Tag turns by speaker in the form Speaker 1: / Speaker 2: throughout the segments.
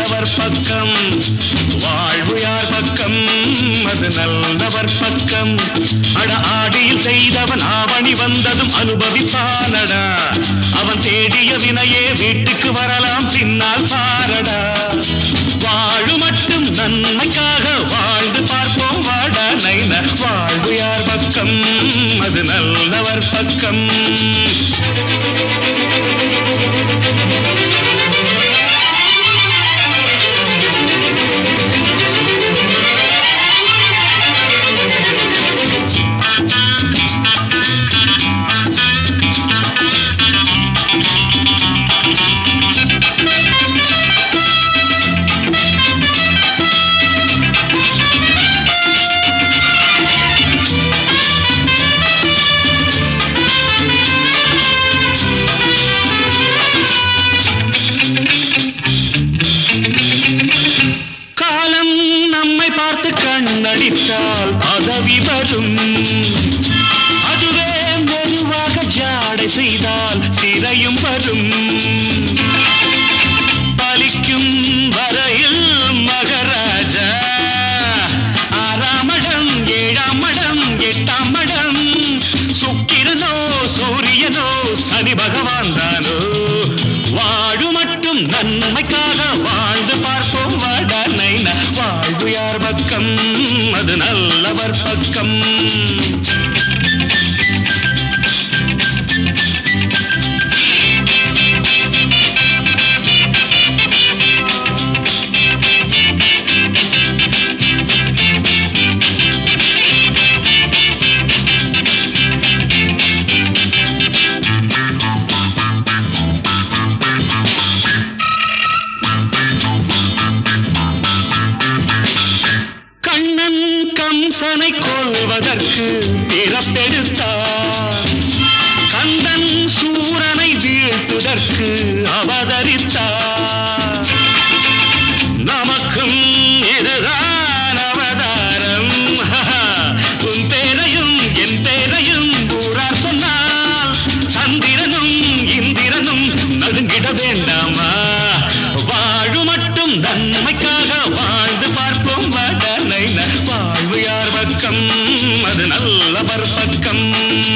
Speaker 1: நல்லவர் பக்கம் வாழ்வு யார் பக்கம் அது நல்லவர் பக்கம் அட ஆடியில் செய்தவன் ஆவணி வந்ததும் அனுபவிப்பானடா அவன் தேடிய வினையே வீட்டுக்கு வரலாம் பின்னால் பாரடா வாழு மட்டும் நன்மைக்காக வாழ்ந்து பார்ப்போம் வாடா நைன வாழ்வு யார் பக்கம் அது நல்லவர் பக்கம் காலம் நம்மை பார்த்து கண்ணடித்தால் பதவி வரும் அதுவே மெதுவாக ஜாடை செய்தால் சிறையும் வரும் பலிக்கும் வரையில் மகராஜா ஆறாம் மடம் ஏழாம் மடம் எட்டாம் மடம் சுக்கிரனோ சூரியனோ சனி பகவான் தானோ வாழு மட்டும் நன்மைக்காக வாழ்ந்து பார்ப்போம் வாடா நைன வாழ்வு யார் பக்கம் அது நல்லவர் பக்கம் கண்ணன் கம்சனை கொல்வதற்கு பிறப்பெடுத்தார் கந்தன் சூரனை வீழ்த்துதற்கு அவதரித்தார் நமக்கும் இதுதான் அவதாரம் உன் பேரையும் என் பேரையும் ஊரார் சொன்னால் சந்திரனும் இந்திரனும் நடுங்கிட வேண்டாமா வாழு மட்டும் நன்மைக்காக வாழ்ந்து பார்ப்போம் வடனை வாழ்வு யார் பக்கம் அது நல்லவர் பக்கம்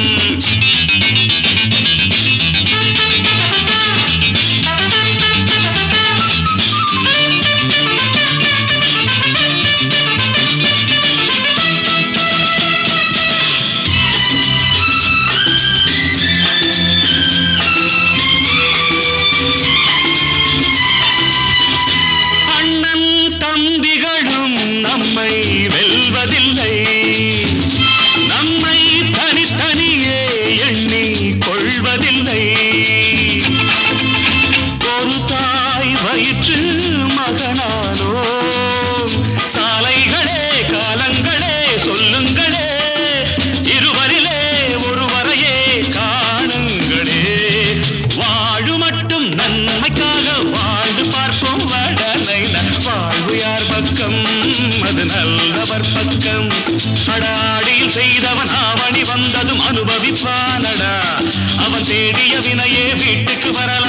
Speaker 1: அண்ணன் தம்பிகளும் நம்மை வெல்வதில்லை நம்மை தனித்தனியே எண்ணி கொள்வதில்லை ஒரு தாய் வயிற்று மகனானோ சாலைகளே காலங்களே சொல்லுங்களே இருவரிலே ஒருவரையே காணுங்களே வாழு மட்டும் நன்மைக்காக வாழ்ந்து பார்ப்போம் வடனை வாழ்வு யார் பக்கம் அது நல்லவர் பக்கம் அடாடியில் செய்தவன் ஆவணி வந்ததும் அனுபவிப்பானடா அவன் தேடிய வினையே வீட்டுக்கு வரலாம்